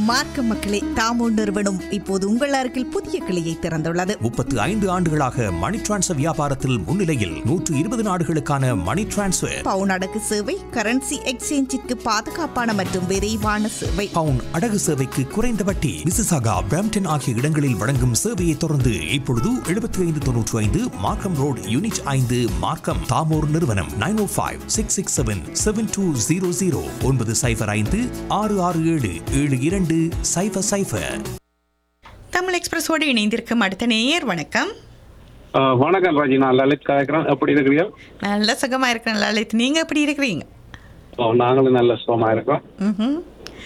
மார்க்க மக்களே தாமோ நிறுவனம் இப்போது உங்கள் அருகில் புதிய கிளையை திறந்துள்ளது முப்பத்து ஐந்து ஆண்டுகளாக மணி டிரான்ஸ்ஃபர் வியாபாரத்தில் முன்னிலையில் நூற்று இருபது நாடுகளுக்கான மணி டிரான்ஸ்ஃபர் பவுன் அடகு சேவை கரன்சி எக்ஸ்சேஞ்சிற்கு பாதுகாப்பான மற்றும் விரைவான சேவை பவுன் அடகு சேவைக்கு குறைந்த வட்டி மிசிசாகா பிரம்டன் ஆகிய இடங்களில் வழங்கும் சேவையை தொடர்ந்து இப்பொழுது எழுபத்தி ஐந்து தொன்னூற்று ஐந்து மார்க்கம் ரோடு யூனிட் ஐந்து மார்க்கம் தாமோர் நிறுவனம் nine O five six six seven seven two zero zero ஒன்பது சைஃபர் ஐந்து ஆறு ஆறு ஏழு ஏழு இரண்டு சைஃபர் சைஃபர் தமிழ் எக்ஸ்பிரஸோடு இணைந்திருக்கும் அடுத்த நேயர் வணக்கம் ஆ, வணக்கம் ராஜி நான் லலித் கலைக்கிறேன் எப்படி இருக்கிறீங்க நல்ல சுகமா இருக்கிறேன் லலித் நீங்க எப்படி இருக்கிறீங்க ஓ, நாங்களும் நல்ல சுகமா இருக்கோம் ம்ஹும்.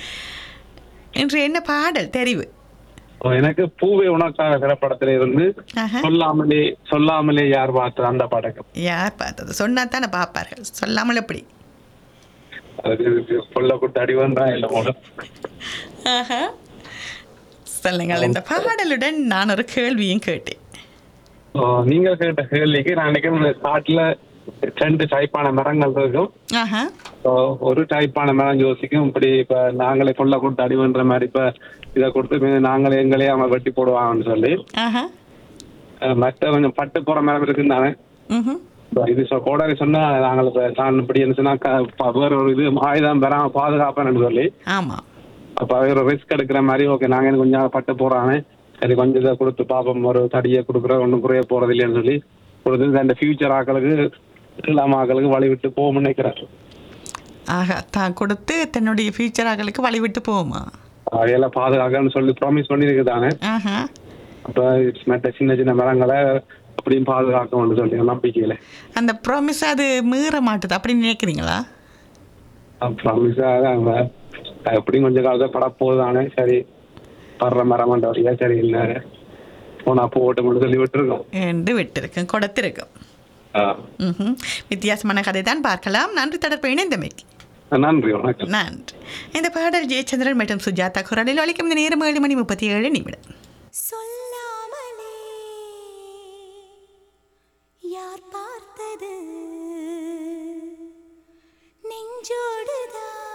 இன்று என்ன பாடல் தெரிவு ஓ, எனக்கு பூவே உனக்காக திரைப்படத்துல இருந்து ஆஹா. சொல்லாமலே சொல்லாமலே யார் பார்த்து அந்த படக்கம் யார் பார்த்தது சொன்னா தானே பார்ப்பார்கள் சொல்லாமல் எப்படி அதுக்கு சொல்ல கொடுத்து அடி வந்தான் இல்லை போல ஆஹா. சொல்லுங்கள் இந்த பாடலுடன் நான் ஒரு கேள்வியும் கேட்டேன் ஓ, நீங்க கேட்ட கேள்விக்கு நான் நினைக்கிறேன் இந்த காட்டுல ரெண்டு டைப்பான மரங்கள் இருக்கும் ஆஹா ஓ, ஒரு டைப்பான மரம் யோசிக்கும் இப்படி இப்ப நாங்களே கொள்ள கொடுத்து அடி பண்ற மாதிரி இப்ப இதை கொடுத்து பின்ன நாங்களே எங்களே அவங்க வெட்டி போடுவாங்கன்னு சொல்லி ஆஹா அஹ், மற்ற கொஞ்சம் பட்டு போற மரம் இருக்குன்னு தானே ம்ஹும். இப்ப இது சொ- கோடாரி சொன்னா நாங்கள் இப்ப தான் இப்படி இருந்துச்சுன்னா க- ப- வேற ஒரு இது ஆயுதம் பெறாம பாதுகாப்பேன்னு சொல்லி ஆமா அப்ப வேற ரிஸ்க் எடுக்கிற மாதிரி ஓகே நாங்க எனக்கு கொஞ்சம் பட்டு போறானே சரி கொஞ்சம் இதை கொடுத்து பாப்போம் ஒரு தடியை கொடுக்குற ஒன்றும் குறைய போறது இல்லைன்னு சொல்லி கொடுத்து இந்த ஃபியூச்சர் ஆக்களுக்கு இல்லாம ஆக்களுக்கு வழி விட்டு போகும்னு நினைக்கிறார் ஆஹா தான் கொடுத்து தன்னுடைய ஃபியூச்சராகளுக்கு வழிவிட்டு போகுமா அதையெல்லாம் பாதுகாக்கன்னு சொல்லி ப்ராமிஸ் பண்ணிருக்கு தானே ஆஹா அப்ப மற்ற சின்ன சின்ன மரங்களை அப்படியும் பாதுகாக்கணும்னு சொல்லி நம்பிக்கையில அந்த ப்ராமிஸ் அது மீற மாட்டுது அப்படின்னு நினைக்கிறீங்களா ப்ராமிஸா எப்படியும் கொஞ்சம் காலத்தை பட போகுதானே சரி படுற மரமாண்ட வழியா சரி இல்லை போனா போட்டு மட்டும் சொல்லி விட்டுருக்கோம் என்று விட்டிருக்கும் கொடுத்திருக்கும் ஆ. ம்ஹும். வித்தியாசமான கதை தான் பார்க்கலாம் நன்றி தொடர்பு இணைந்தமைக்கு நன்றி வணக்கம் நன்றி இந்த பாடல் ஜெயச்சந்திரன் மற்றும் சுஜாதா குரலில் ஒழிக்கும் இந்த நேரம் ஏழு மணி முப்பத்தி ஏழு நிமிடம் சொல்லாமலே யார் பா